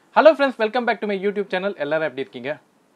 hello friends welcome back to my YouTube channel எல்லாரும் எப்படி இருக்கீங்க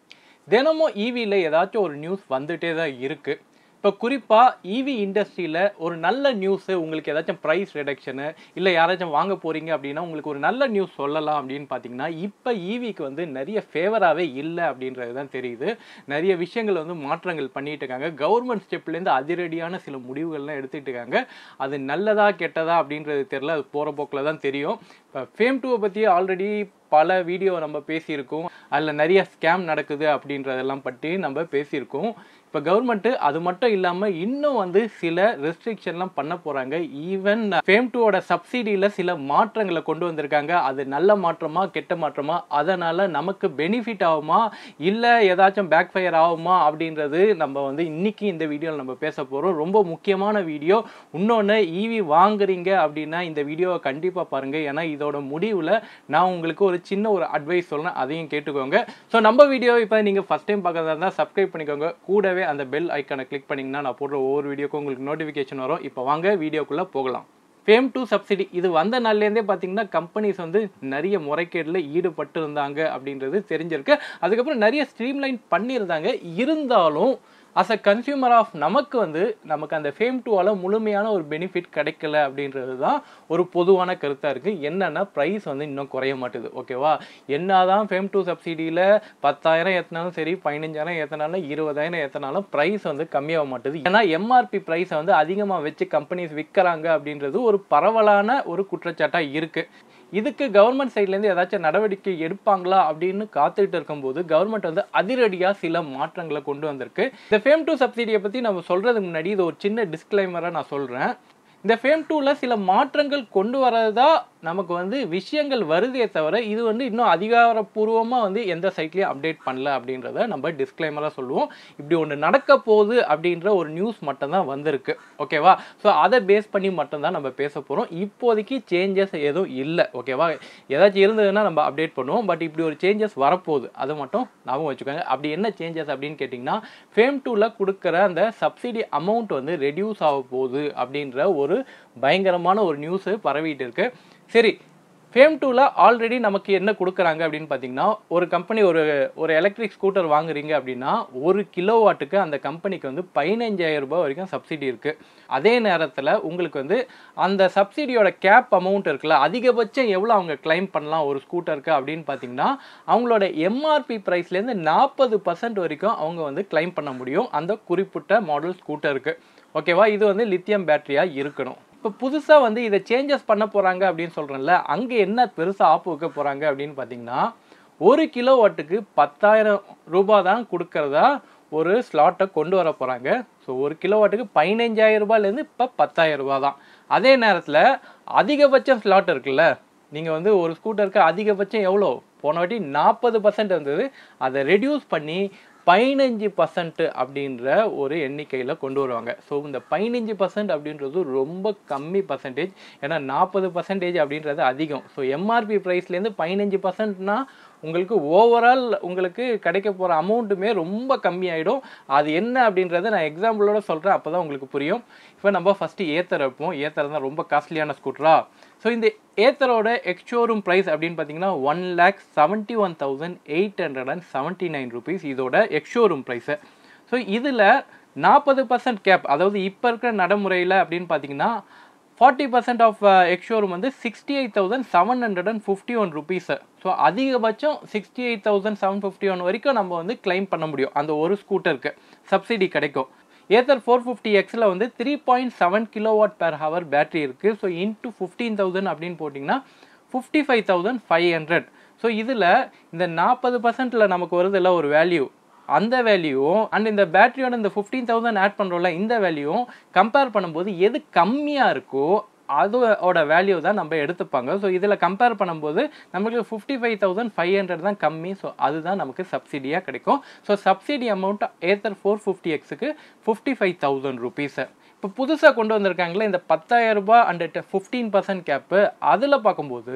தினமும் ஈவியில் ஏதாச்சும் ஒரு நியூஸ் வந்துட்டே தான் இருக்குது இப்போ குறிப்பாக ஈவி இண்டஸ்ட்ரியில் ஒரு நல்ல நியூஸு உங்களுக்கு ஏதாச்சும் ப்ரைஸ் ரிடக்ஷனு இல்லை யாராச்சும் வாங்க போகிறீங்க அப்படின்னா உங்களுக்கு ஒரு நல்ல நியூஸ் சொல்லலாம் அப்படின்னு பார்த்தீங்கன்னா இப்போ ஈவிக்கு வந்து நிறைய ஃபேவராகவே இல்லை அப்படின்றது தான் தெரியுது நிறைய விஷயங்கள் வந்து மாற்றங்கள் பண்ணிட்டு இருக்காங்க கவர்மெண்ட் ஸ்டெப்லேருந்து அதிரடியான சில முடிவுகள்லாம் எடுத்துகிட்டு இருக்காங்க அது நல்லதா கெட்டதா அப்படின்றது தெரியல அது போகிற போக்கில் தான் தெரியும் இப்போ ஃபேம் டூவை பற்றி ஆல்ரெடி பல வீடியோ நம்ம பேசியிருக்கோம் அதில் நிறைய ஸ்கேம் நடக்குது அப்படின்றதெல்லாம் பற்றி நம்ம பேசியிருக்கோம் இப்போ கவர்மெண்ட்டு அது மட்டும் இல்லாமல் இன்னும் வந்து சில ரெஸ்ட்ரிக்ஷன்லாம் பண்ண போகிறாங்க ஈவன் ஃபேம் டூவோட சப்சிடியில் சில மாற்றங்களை கொண்டு வந்திருக்காங்க அது நல்ல மாற்றமா கெட்ட மாற்றமா அதனால் நமக்கு பெனிஃபிட் ஆகுமா இல்லை ஏதாச்சும் பேக் ஃபயர் ஆகுமா அப்படின்றது நம்ம வந்து இன்னைக்கு இந்த வீடியோவில் நம்ம பேச போகிறோம் ரொம்ப முக்கியமான வீடியோ இன்னொன்று ஈவி வாங்குறீங்க அப்படின்னா இந்த வீடியோவை கண்டிப்பாக பாருங்கள் ஏன்னா இதோட முடிவில் நான் உங்களுக்கு ஒரு சின்ன ஒரு அட்வைஸ் சொல்கிறேன் அதையும் கேட்டுக்கோங்க ஸோ நம்ம வீடியோ இப்போ நீங்கள் ஃபஸ்ட் டைம் பார்க்கறதா இருந்தால் சப்ஸ்கிரைப் பண்ணிக்கோங்க கூடவே அந்த பெல் ஐக்கானை கிளிக் பண்ணிங்கன்னா நான் போடுற ஒவ்வொரு வீடியோக்கும் உங்களுக்கு நோட்டிஃபிகேஷன் வரும் இப்போ வாங்க வீடியோக்குள்ளே போகலாம் ஃபேம் டூ சப்சிடி இது வந்த நாள்லேருந்தே பார்த்தீங்கன்னா கம்பெனிஸ் வந்து நிறைய முறைகேடில் ஈடுபட்டு இருந்தாங்க அப்படின்றது தெரிஞ்சிருக்கு அதுக்கப்புறம் நிறைய ஸ்ட்ரீம்லைன் பண்ணியிருந்தாங்க இருந்தாலும் அஸ் அ கன்சியூமர் ஆஃப் நமக்கு வந்து நமக்கு அந்த ஃபேம் டூவால் முழுமையான ஒரு பெனிஃபிட் கிடைக்கல அப்படின்றது தான் ஒரு பொதுவான கருத்தாக இருக்குது என்னென்னா ப்ரைஸ் வந்து இன்னும் குறைய மாட்டுது ஓகேவா என்ன தான் ஃபேம் டூ சப்சிடியில் பத்தாயிரம் ஏற்றினாலும் சரி பதினஞ்சாயிரம் ஏற்றினாலும் இருபதாயிரம் ஏற்றினாலும் ப்ரைஸ் வந்து கம்மியாக மாட்டுது ஏன்னா எம்ஆர்பி ப்ரைஸை வந்து அதிகமாக வச்சு கம்பெனிஸ் விற்கிறாங்க அப்படின்றது ஒரு பரவலான ஒரு குற்றச்சாட்டாக இருக்குது இதுக்கு கவர்மெண்ட் சைட்லேருந்து ஏதாச்சும் நடவடிக்கை எடுப்பாங்களா அப்படின்னு காத்துக்கிட்டு இருக்கும்போது கவர்மெண்ட் வந்து அதிரடியாக சில மாற்றங்களை கொண்டு வந்திருக்கு இந்த ஃபேம் டூ சப்சிடியை பற்றி நம்ம சொல்கிறதுக்கு முன்னாடி இது ஒரு சின்ன டிஸ்க்ளைமராக நான் சொல்கிறேன் இந்த ஃபேம் டூவில் சில மாற்றங்கள் கொண்டு வரதா நமக்கு வந்து விஷயங்கள் வருதே தவிர இது வந்து இன்னும் அதிகாரப்பூர்வமாக வந்து எந்த சைட்லேயும் அப்டேட் பண்ணல அப்படின்றத நம்ம டிஸ்க்ளைமராக சொல்லுவோம் இப்படி ஒன்று நடக்க போகுது அப்படின்ற ஒரு நியூஸ் மட்டும்தான் வந்திருக்கு ஓகேவா ஸோ அதை பேஸ் பண்ணி மட்டும்தான் நம்ம பேச போகிறோம் இப்போதைக்கு சேஞ்சஸ் எதுவும் இல்லை ஓகேவா ஏதாச்சும் இருந்ததுன்னா நம்ம அப்டேட் பண்ணுவோம் பட் இப்படி ஒரு சேஞ்சஸ் வரப்போகுது அதை மட்டும் ஞாபகம் வச்சுக்கோங்க அப்படி என்ன சேஞ்சஸ் அப்படின்னு கேட்டிங்கன்னா ஃபேம் டூவில் கொடுக்குற அந்த சப்சிடி அமௌண்ட் வந்து ரெடியூஸ் ஆக போகுது அப்படின்ற ஒரு பயங்கரமான ஒரு நியூஸு பரவிட்டு இருக்கு சரி ஃபேம் டூவில் ஆல்ரெடி நமக்கு என்ன கொடுக்குறாங்க அப்படின்னு பார்த்தீங்கன்னா ஒரு கம்பெனி ஒரு ஒரு எலக்ட்ரிக் ஸ்கூட்டர் வாங்குறீங்க அப்படின்னா ஒரு கிலோ வாட்டுக்கு அந்த கம்பெனிக்கு வந்து பதினஞ்சாயிரம் ரூபாய் வரைக்கும் சப்சிடி இருக்குது அதே நேரத்தில் உங்களுக்கு வந்து அந்த சப்சிடியோட கேப் அமௌண்ட் இருக்குல்ல அதிகபட்சம் எவ்வளோ அவங்க கிளைம் பண்ணலாம் ஒரு ஸ்கூட்டருக்கு அப்படின்னு பார்த்தீங்கன்னா அவங்களோட எம்ஆர்பி ப்ரைஸ்லேருந்து நாற்பது பர்சன்ட் வரைக்கும் அவங்க வந்து கிளைம் பண்ண முடியும் அந்த குறிப்பிட்ட மாடல் ஸ்கூட்டருக்கு ஓகேவா இது வந்து லித்தியம் பேட்டரியாக இருக்கணும் இப்போ புதுசாக வந்து இதை சேஞ்சஸ் பண்ண போகிறாங்க அப்படின்னு சொல்கிறேன்ல அங்கே என்ன பெருசாக ஆப்பு வைக்க போகிறாங்க அப்படின்னு பார்த்தீங்கன்னா ஒரு கிலோ வாட்டுக்கு பத்தாயிரம் ரூபாய் தான் கொடுக்கறதா ஒரு ஸ்லாட்டை கொண்டு வர போகிறாங்க ஸோ ஒரு கிலோ வாட்டுக்கு பதினஞ்சாயிரம் ரூபாயிலேருந்து இப்போ பத்தாயிரம் ரூபா தான் அதே நேரத்தில் அதிகபட்சம் ஸ்லாட் இருக்குல்ல நீங்கள் வந்து ஒரு ஸ்கூட்டருக்கு அதிகபட்சம் எவ்வளோ போன வாட்டி நாற்பது பர்சன்ட் இருந்தது அதை ரெடியூஸ் பண்ணி பதினஞ்சு பர்சன்ட் அப்படின்ற ஒரு எண்ணிக்கையில் கொண்டு வருவாங்க ஸோ இந்த பதினஞ்சு பர்சன்ட் அப்படின்றது ரொம்ப கம்மி பர்சன்டேஜ் ஏன்னா நாற்பது பர்சன்டேஜ் அப்படின்றது அதிகம் ஸோ எம்ஆர்பி ப்ரைஸ்லேருந்து பதினஞ்சு பர்சன்ட்னா உங்களுக்கு ஓவரால் உங்களுக்கு கிடைக்க போகிற அமௌண்ட்டுமே ரொம்ப கம்மியாயிடும் அது என்ன அப்படின்றத நான் எக்ஸாம்பிளோட சொல்கிறேன் அப்போ தான் உங்களுக்கு புரியும் இப்போ நம்ம ஃபஸ்ட்டு ஏத்தர் வைப்போம் ஏத்தர் தான் ரொம்ப காஸ்ட்லியான ஸ்கூட்டரா ஸோ இந்த ஏத்தரோட எக்ஸ்ஷோரூம் ப்ரைஸ் அப்படின்னு பார்த்தீங்கன்னா one lakh seventy one thousand eight hundred and seventy nine rupees இதோட எக்ஸ்ஷோரூம் ப்ரைஸு ஸோ இதில் நாற்பது பர்சன்ட் கேப் அதாவது இப்போ இருக்கிற நடைமுறையில் அப்படின்னு பார்த்தீங்கன்னா ஃபார்ட்டி பர்சன்ட் ஆஃப் எக்ஸ்ஷோரூம் வந்து sixty eight thousand seven hundred and fifty one rupees so அதிகபட்சம் sixty eight thousand seven fifty one வரைக்கும் நம்ம வந்து கிளைம் பண்ண முடியும் அந்த ஒரு ஸ்கூட்டருக்கு சப்சிடி கிடைக்கும் ஏத்தர் ஃபோர் ஃபிஃப்டி எக்ஸில் வந்து three point seven kilo watt per hour battery இருக்குது ஸோ இன்ட்டு ஃபிஃப்டீன் தௌசண்ட் அப்படின்னு போட்டிங்கன்னா fifty five thousand five hundred so இதில் இந்த நாற்பது பர்சன்ட்டில் நமக்கு வருதில்ல ஒரு வேல்யூ அந்த வேல்யூவும் அண்ட் இந்த பேட்டரியோட இந்த ஃபிஃப்டீன் தௌசண்ட் ஆட் பண்ணுறோம்ல இந்த வேல்யூவும் கம்பேர் பண்ணும்போது எது கம்மியாக இருக்கோ அதோட வேல்யூ தான் நம்ம எடுத்துப்பாங்க ஸோ இதில் கம்பேர் பண்ணும்போது நமக்கு fifty five thousand five hundred தான் கம்மி ஸோ அதுதான் நமக்கு சப்சிடியாக கிடைக்கும் so subsidy amount Ather four fifty எக்ஸுக்கு ஃபிஃப்டி ஃபைவ் தௌசண்ட் ருபீஸை இப்போ புதுசாக கொண்டு வந்திருக்காங்களே இந்த பத்தாயிரம் ரூபாய் அண்ட் ஃபிஃப்டீன் பர்சன்ட் கேப்பு அதில் பார்க்கும்போது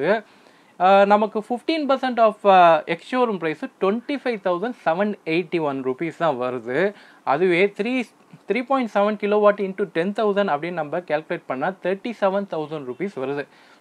நமக்கு fifteen percent of ex showroom price twenty five thousand seven eighty one rupees தான் வருது அதுவே three three point seven kilo watt into ten thousand அப்படின்னு நம்ம கேல்குலேட் பண்ணால் தேர்ட்டி செவன் தௌசண்ட் ருபீஸ் வருது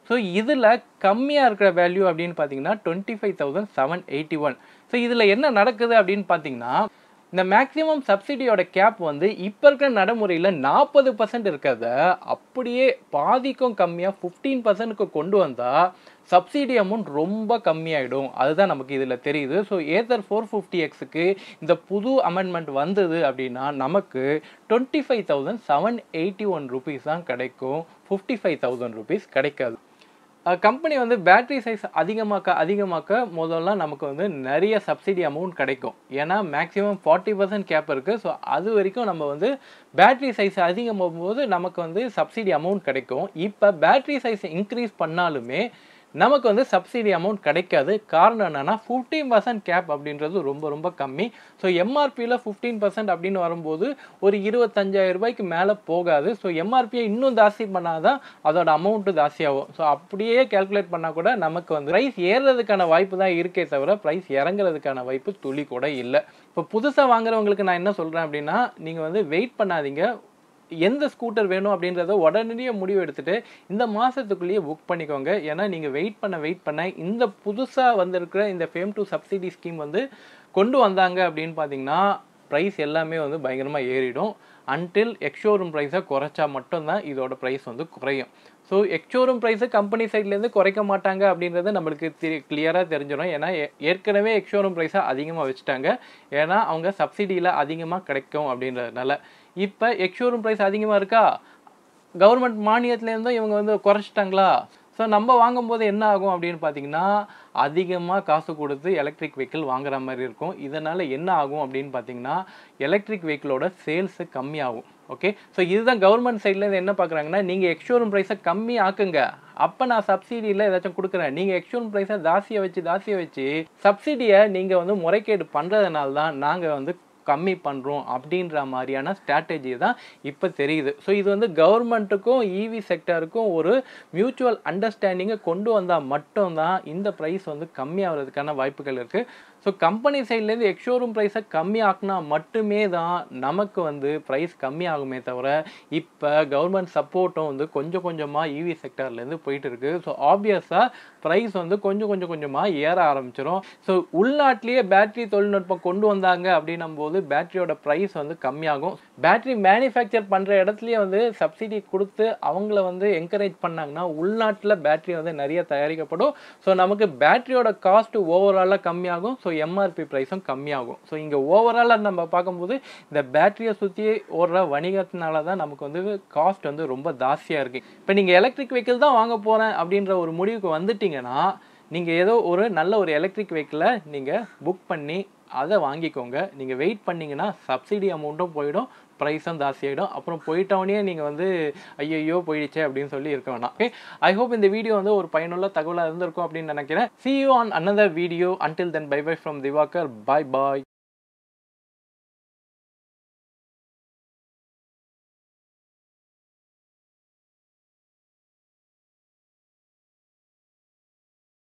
ஸோ இதில் கம்மியாக இருக்கிற வேல்யூ அப்படின்னு பார்த்தீங்கன்னா twenty five thousand seven eighty one so இதில் என்ன நடக்குது அப்படின்னு பார்த்தீங்கன்னா இந்த மேக்ஸிமம் சப்சிடியோட கேப் வந்து இப்போ இருக்கிற நடைமுறையில் நாற்பது பர்சன்ட் இருக்கிறத அப்படியே பாதிக்கும் கம்மியாக ஃபிஃப்டீன் பர்சன்ட்டுக்கு கொண்டு வந்தால் சப்சிடி அமௌண்ட் ரொம்ப கம்மியாயிடும் அதுதான் நமக்கு இதில் தெரியுது ஸோ ஏதர் ஃபோர் ஃபிஃப்டி எக்ஸுக்கு இந்த புது அமெண்ட்மெண்ட் வந்தது அப்படின்னா நமக்கு twenty five thousand seven eighty one rupees தான் கிடைக்கும் ஃபிஃப்டி ஃபைவ் தௌசண்ட் ருபீஸ் கிடைக்காது கம்பெனி வந்து பேட்டரி சைஸ் அதிகமாக்க அதிகமாக்க முதல்ல நமக்கு வந்து நிறைய சப்சிடி அமௌண்ட் கிடைக்கும் ஏன்னா மேக்ஸிமம் ஃபார்ட்டி பர்சன்ட் கேப் இருக்குது ஸோ அது வரைக்கும் நம்ம வந்து பேட்டரி சைஸ் அதிகமாகும் போது நமக்கு வந்து சப்சிடி அமௌண்ட் கிடைக்கும் இப்போ பேட்டரி சைஸ் இன்க்ரீஸ் பண்ணாலுமே நமக்கு வந்து சப்சிடி அமௌண்ட் கிடைக்காது காரணம் என்னன்னா ஃபிஃப்டீன் பர்சன்ட் கேப் அப்படின்றது ரொம்ப ரொம்ப கம்மி ஸோ எம்ஆர்பியில் ஃபிஃப்டீன் பர்சன்ட் அப்படின்னு வரும்போது ஒரு இருபத்தஞ்சாயிரம் ரூபாய்க்கு மேலே போகாது ஸோ எம்ஆர்பியை இன்னும் ஜாஸ்தி பண்ணாதான் அதோட அமௌண்ட்டு ஜாஸ்தியாகும் ஸோ அப்படியே கேல்குலேட் பண்ணால் கூட நமக்கு வந்து ப்ரைஸ் ஏறுறதுக்கான வாய்ப்பு தான் இருக்கே தவிர ப்ரைஸ் இறங்குறதுக்கான வாய்ப்பு துளி கூட இல்லை இப்போ புதுசாக வாங்குறவங்களுக்கு நான் என்ன சொல்கிறேன் அப்படின்னா நீங்கள் வந்து வெயிட் பண்ணாதீங்க எந்த ஸ்கூட்டர் வேணும் அப்படின்றத உடனடியே முடிவு எடுத்துட்டு இந்த மாதத்துக்குள்ளேயே புக் பண்ணிக்கோங்க ஏன்னா நீங்கள் வெயிட் பண்ண வெயிட் பண்ண இந்த புதுசாக வந்திருக்கிற இந்த ஃபேம் டு சப்சிடி ஸ்கீம் வந்து கொண்டு வந்தாங்க அப்படின்னு பார்த்தீங்கன்னா ப்ரைஸ் எல்லாமே வந்து பயங்கரமாக ஏறிடும் அன்டில் எக்ஷோரூம் ப்ரைஸை குறைச்சா மட்டும்தான் இதோட ப்ரைஸ் வந்து குறையும் ஸோ எக்ஷோரூம் ப்ரைஸை கம்பெனி சைட்லேருந்து குறைக்க மாட்டாங்க அப்படின்றது நம்மளுக்கு தெரி கிளியராக தெரிஞ்சிடும் ஏன்னா ஏ- ஏற்கனவே எக்ஷோரூம் ப்ரைஸை அதிகமாக வச்சுட்டாங்க ஏன்னா அவங்க சப்சிடியில் அதிகமாக கிடைக்கும் அப்படின்றதுனால இப்போ எக்ஷோரூம் ப்ரைஸ் அதிகமாக இருக்கா கவர்மெண்ட் மானியத்துலேருந்தும் இவங்க வந்து குறைச்சிட்டாங்களா ஸோ நம்ம வாங்கும்போது என்ன ஆகும் அப்படின்னு பார்த்தீங்கன்னா அதிகமாக காசு கொடுத்து எலக்ட்ரிக் வெஹிக்கிள் வாங்குற மாதிரி இருக்கும் இதனால் என்ன ஆகும் அப்படின்னு பார்த்தீங்கன்னா எலக்ட்ரிக் வெஹிக்கிளோட சேல்ஸு கம்மியாகும் ஓகே ஸோ இதுதான் கவர்மெண்ட் சைட்லேருந்து என்ன பார்க்குறாங்கன்னா நீங்கள் எக்ஸ்ஷோரூம் ப்ரைஸை கம்மி ஆக்குங்க அப்போ நான் சப்சிடியில் ஏதாச்சும் கொடுக்குறேன் நீங்கள் எக்ஸ்ஷோரூம் ப்ரைஸை ஜாஸ்தியாக வச்சு ஜாஸ்தியாக வச்சு சப்சிடியை நீங்கள் வந்து முறைகேடு பண்ணுறதுனால தான் நாங்கள் வந்து கம்மி பண்ணுறோம் அப்படின்ற மாதிரியான ஸ்ட்ராட்டஜி தான் இப்போ தெரியுது ஸோ இது வந்து கவர்மெண்ட்டுக்கும் இவி செக்டருக்கும் ஒரு மியூச்சுவல் அண்டர்ஸ்டாண்டிங்கை கொண்டு வந்தால் மட்டும்தான் இந்த ப்ரைஸ் வந்து கம்மியாகிறதுக்கான வாய்ப்புகள் இருக்குது ஸோ கம்பெனி சைட்லேருந்து எக்ஷோரூம் ப்ரைஸை கம்மி ஆக்குனா மட்டுமே தான் நமக்கு வந்து ப்ரைஸ் கம்மி ஆகுமே தவிர இப்போ கவர்மெண்ட் சப்போர்ட்டும் வந்து கொஞ்சம் கொஞ்சமாக இவி செக்டர்லேருந்து போயிட்டு இருக்கு ஸோ ஆப்வியஸாக ப்ரைஸ் வந்து கொஞ்சம் கொஞ்சம் கொஞ்சமாக ஏற ஆரம்பிச்சிடும் ஸோ உள்நாட்டிலேயே பேட்டரி தொழில்நுட்பம் கொண்டு வந்தாங்க அப்படின்னும் போது பேட்டரியோட ப்ரைஸ் வந்து கம்மியாகும் பேட்டரி மேனுஃபேக்சர் பண்ணுற இடத்துலயே வந்து சப்சிடி கொடுத்து அவங்கள வந்து என்கரேஜ் பண்ணாங்கன்னா உள்நாட்டில் பேட்டரி வந்து நிறைய தயாரிக்கப்படும் ஸோ நமக்கு பேட்டரியோட காஸ்ட் ஓவராலாக கம்மியாகும் ஸோ எம்ஆர்பி ப்ரைஸும் கம்மியாகும் ஸோ இங்கே ஓவராலாக நம்ம பார்க்கும்போது இந்த பேட்டரியை சுற்றி ஓடுற வணிகத்தினால தான் நமக்கு வந்து காஸ்ட் வந்து ரொம்ப ஜாஸ்தியாக இருக்குது இப்போ நீங்கள் எலக்ட்ரிக் வெஹிக்கிள் தான் வாங்க போகிறேன் அப்படின்ற ஒரு முடிவுக்கு வந்துட்டீங்கன்னா நீங்கள் ஏதோ ஒரு நல்ல ஒரு எலக்ட்ரிக் வெஹிக்கிளை நீங்கள் புக் பண்ணி அதை வாங்கிக்கோங்க நீங்கள் வெயிட் பண்ணீங்கன்னா சப்சிடி அமௌண்ட்டும் போயிடும் ப்ரைஸும் ஜாஸ்தியாகிடும் அப்புறம் போயிட்டவனே நீங்கள் வந்து ஐயையோ போயிடுச்சே அப்படின்னு சொல்லி இருக்க வேணாம் ஓகே ஐ ஹோப் இந்த வீடியோ வந்து ஒரு பயனுள்ள தகவலாக இருந்திருக்கும் அப்படின்னு நினைக்கிறேன் see you on another video until then bye bye from Diwakar bye bye